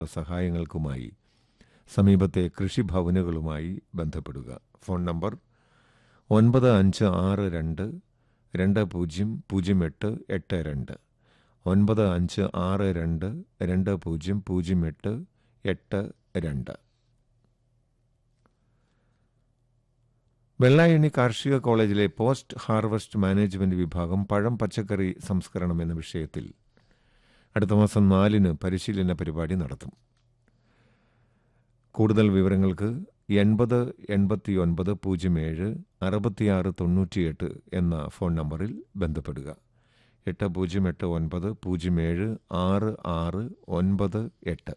സഹായങ്ങൾക്കുമായി സമീപത്തെ കൃഷിഭവനുകളുമായി ബന്ധപ്പെടുക phone number ഒൻപത് അഞ്ച് ആറ് രണ്ട് രണ്ട് പൂജ്യം പൂജ്യം എട്ട് എട്ട് രണ്ട് ഒൻപത് അഞ്ച് ആറ് രണ്ട് രണ്ട് പൂജ്യം പൂജ്യം എട്ട് എട്ട് രണ്ട് വെള്ളായണി കാർഷിക കോളേജിലെ പോസ്റ്റ് ഹാർവസ്റ്റ് മാനേജ്മെന്റ് വിഭാഗം പഴം പച്ചക്കറി സംസ്കരണം എന്ന വിഷയത്തിൽ അടുത്ത മാസം നാലിന് പരിശീലന പരിപാടി നടത്തും കൂടുതൽ വിവരങ്ങൾക്ക് എൺപത് എൺപത്തി ഒൻപത് പൂജ്യം ഏഴ് അറുപത്തിയാറ് തൊണ്ണൂറ്റിയെട്ട് എന്ന ഫോൺ നമ്പറിൽ ബന്ധപ്പെടുക എട്ട് പൂജ്യം എട്ട് ഒൻപത് പൂജ്യം ഏഴ് ആറ് ആറ് ഒൻപത് എട്ട്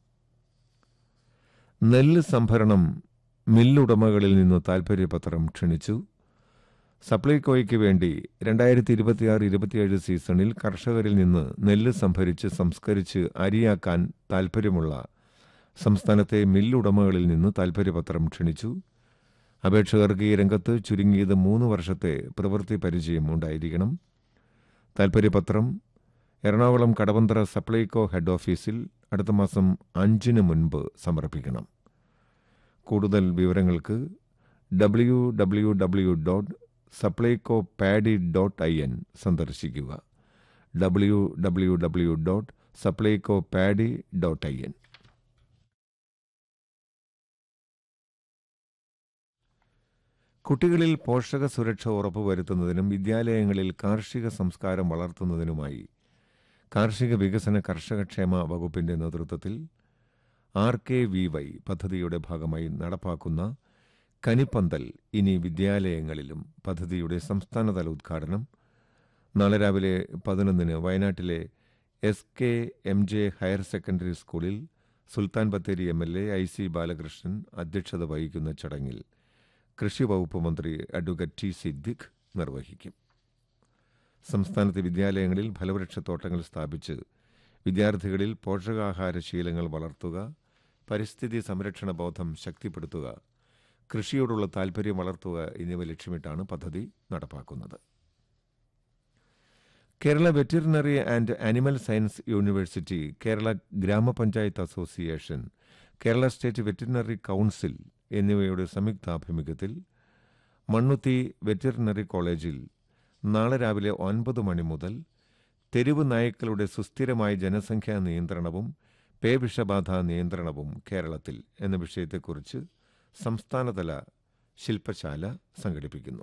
നെല്ല് സംഭരണം മില്ലുടമകളിൽ നിന്ന് താൽപ്പര്യപത്രം ക്ഷണിച്ചു സപ്ലൈകോയ്ക്ക് വേണ്ടി രണ്ടായിരത്തി ഇരുപത്തിയാറ് ഇരുപത്തിയേഴ് സീസണിൽ കർഷകരിൽ നിന്ന് നെല്ല് സംഭരിച്ച് സംസ്കരിച്ച് അരിയാക്കാൻ താൽപ്പര്യമുള്ള സംസ്ഥാനത്തെ മില്ലുടമകളിൽ നിന്ന് താൽപ്പര്യപത്രം ക്ഷണിച്ചു അപേക്ഷകർക്ക് ഈ രംഗത്ത് ചുരുങ്ങിയത് മൂന്ന് വർഷത്തെ പ്രവൃത്തി പരിചയം ഉണ്ടായിരിക്കണം താൽപ്പര്യപത്രം എറണാകുളം കടവന്ത്ര സപ്ലൈകോ ഹെഡ് ഓഫീസിൽ അടുത്ത മാസം അഞ്ചിന് മുൻപ് സമർപ്പിക്കണം കൂടുതൽ വിവരങ്ങൾക്ക് W W W dot Supplyco paddy dot I N സന്ദർശിക്കുക W W W dot Supplyco paddy dot I N കുട്ടികളിൽ പോഷക സുരക്ഷ ഉറപ്പുവരുത്തുന്നതിനും വിദ്യാലയങ്ങളിൽ കാർഷിക സംസ്കാരം വളർത്തുന്നതിനുമായി കാർഷിക വികസന കർഷകക്ഷേമ വകുപ്പിന്റെ നേതൃത്വത്തിൽ ആർ കെ വി വൈ പദ്ധതിയുടെ ഭാഗമായി നടപ്പാക്കുന്ന കനിപ്പന്തൽ ഇനി വിദ്യാലയങ്ങളിലും പദ്ധതിയുടെ സംസ്ഥാനതല ഉദ്ഘാടനം നാളെ രാവിലെ പതിനൊന്നിന് വയനാട്ടിലെ S K M J higher secondary സ്കൂളിൽ Sultan Bathery M L A I C Balakrishnan അധ്യക്ഷത വഹിക്കുന്ന ചടങ്ങിൽ കൃഷി വകുപ്പ് മന്ത്രി അഡ്വക്കേറ്റ് ടി സിദ്ദിഖ് നിർവഹിക്കും സംസ്ഥാനത്തെ വിദ്യാലയങ്ങളിൽ ഫലവൃക്ഷത്തോട്ടങ്ങൾ സ്ഥാപിച്ച് വിദ്യാർത്ഥികളിൽ പോഷകാഹാര ശീലങ്ങൾ വളർത്തുക പരിസ്ഥിതി സംരക്ഷണ ബോധം ശക്തിപ്പെടുത്തുക കൃഷിയോടുള്ള താൽപ്പര്യം വളർത്തുക എന്നിവ ലക്ഷ്യമിട്ടാണ് പദ്ധതി നടപ്പാക്കുന്നത് Kerala veterinary and animal science university Kerala Gramapanchayat association Kerala state veterinary council എന്നിവയുടെ സംയുക്താഭിമുഖ്യത്തിൽ മണ്ണുത്തി വെറ്ററിനറി കോളേജിൽ നാളെ രാവിലെ ഒൻപത് മണി മുതൽ തെരുവ് നായ്ക്കളുടെ സുസ്ഥിരമായ ജനസംഖ്യാ നിയന്ത്രണവും പേവിഷബാധ നിയന്ത്രണവും കേരളത്തിൽ എന്ന വിഷയത്തെക്കുറിച്ച് സംസ്ഥാനതല ശില്പശാല സംഘടിപ്പിക്കുന്നു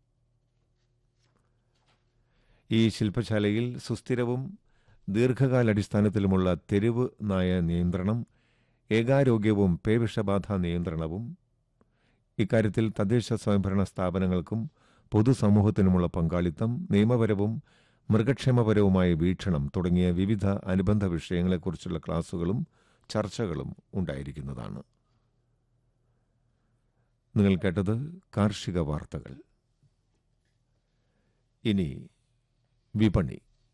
ഈ ശില്പശാലയിൽ സുസ്ഥിരവും ദീർഘകാലാടിസ്ഥാനത്തിലുമുള്ള തെരുവ് നായ നിയന്ത്രണം ഏകാരോഗ്യവും പേവിഷബാധ നിയന്ത്രണവും ഇക്കാര്യത്തിൽ തദ്ദേശ സ്വയംഭരണ സ്ഥാപനങ്ങൾക്കും പൊതുസമൂഹത്തിനുമുള്ള പങ്കാളിത്തം നിയമപരവും മൃഗക്ഷേമപരവുമായ വീക്ഷണം തുടങ്ങിയ വിവിധ അനുബന്ധ വിഷയങ്ങളെക്കുറിച്ചുള്ള ക്ലാസുകളും ചർച്ചകളും ഉണ്ടായിരിക്കുന്നതാണ് നിങ്ങൾ കേട്ടത് കാർഷിക വാർത്തകൾ ഇനി വിപണി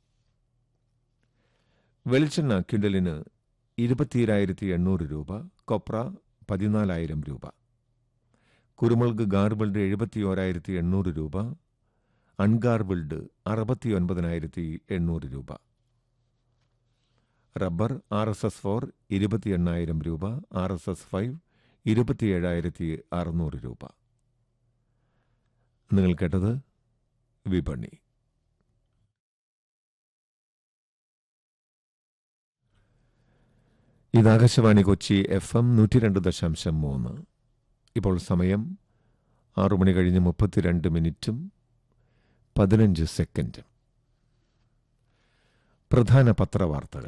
വെളിച്ചെണ്ണ കിണ്ടലിന് ഇരുപത്തിയേഴായിരത്തി എണ്ണൂറ് രൂപ കൊപ്ര പതിനാലായിരം രൂപ കുരുമുളക് ഗാർബിൾഡ് എഴുപത്തി ഓരായിരത്തി എണ്ണൂറ് രൂപ അൺഗാർബിൾഡ് അറുപത്തി ഒൻപതിനായിരത്തി എണ്ണൂറ് രൂപ rubber R S S four ഇരുപത്തി എണ്ണായിരം രൂപ ആർ എസ് എസ് ഫൈവ് ഇരുപത്തിയേഴായിരത്തി അറുന്നൂറ് രൂപ നിങ്ങൾ കേട്ടത് വിപണി ഇത് ആകാശവാണി കൊച്ചി എഫ് എം നൂറ്റി രണ്ട് ദശാംശം മൂന്ന് ഇപ്പോൾ സമയം ആറു മണി കഴിഞ്ഞ് മുപ്പത്തിരണ്ട് മിനിറ്റും പതിനഞ്ച് സെക്കൻഡും പ്രധാന പത്രവാർത്തകൾ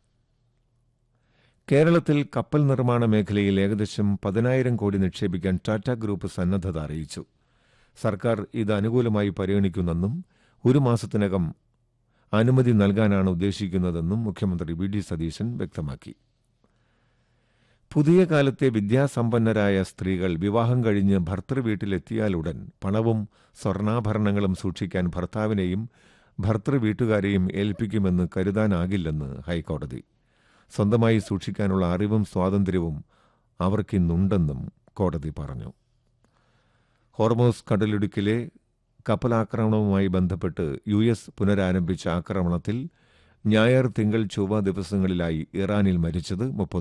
കേരളത്തിൽ കപ്പൽ നിർമ്മാണ മേഖലയിൽ ഏകദേശം പതിനായിരം കോടി നിക്ഷേപിക്കാൻ ടാറ്റ ഗ്രൂപ്പ് സന്നദ്ധത അറിയിച്ചു സർക്കാർ ഇത് അനുകൂലമായി പരിഗണിക്കുന്നെന്നും ഒരു മാസത്തിനകം അനുമതി നൽകാനാണ് ഉദ്ദേശിക്കുന്നതെന്നും മുഖ്യമന്ത്രി വി ഡി സതീശൻ വ്യക്തമാക്കി പുതിയ കാലത്തെ വിദ്യാസമ്പന്നരായ സ്ത്രീകൾ വിവാഹം കഴിഞ്ഞ് ഭർത്തൃവീട്ടിലെത്തിയാലുടൻ പണവും സ്വർണ്ണാഭരണങ്ങളും സൂക്ഷിക്കാൻ ഭർത്താവിനെയും ഭർത്തൃവീട്ടുകാരെയും ഏൽപ്പിക്കുമെന്ന് കരുതാനാകില്ലെന്ന് ഹൈക്കോടതി സ്വന്തമായി സൂക്ഷിക്കാനുള്ള അറിവും സ്വാതന്ത്ര്യവും അവർക്കിന്നുണ്ടെന്നും കോടതി പറഞ്ഞു ഹോർമോസ് കടലിടുക്കിലെ കപ്പലാക്രമണവുമായി ബന്ധപ്പെട്ട് യു എസ് പുനരാരംഭിച്ച ആക്രമണത്തിൽ ഞായർ തിങ്കൾ ചൊവ്വ ദിവസങ്ങളിലായി ഇറാനിൽ മരിച്ചത്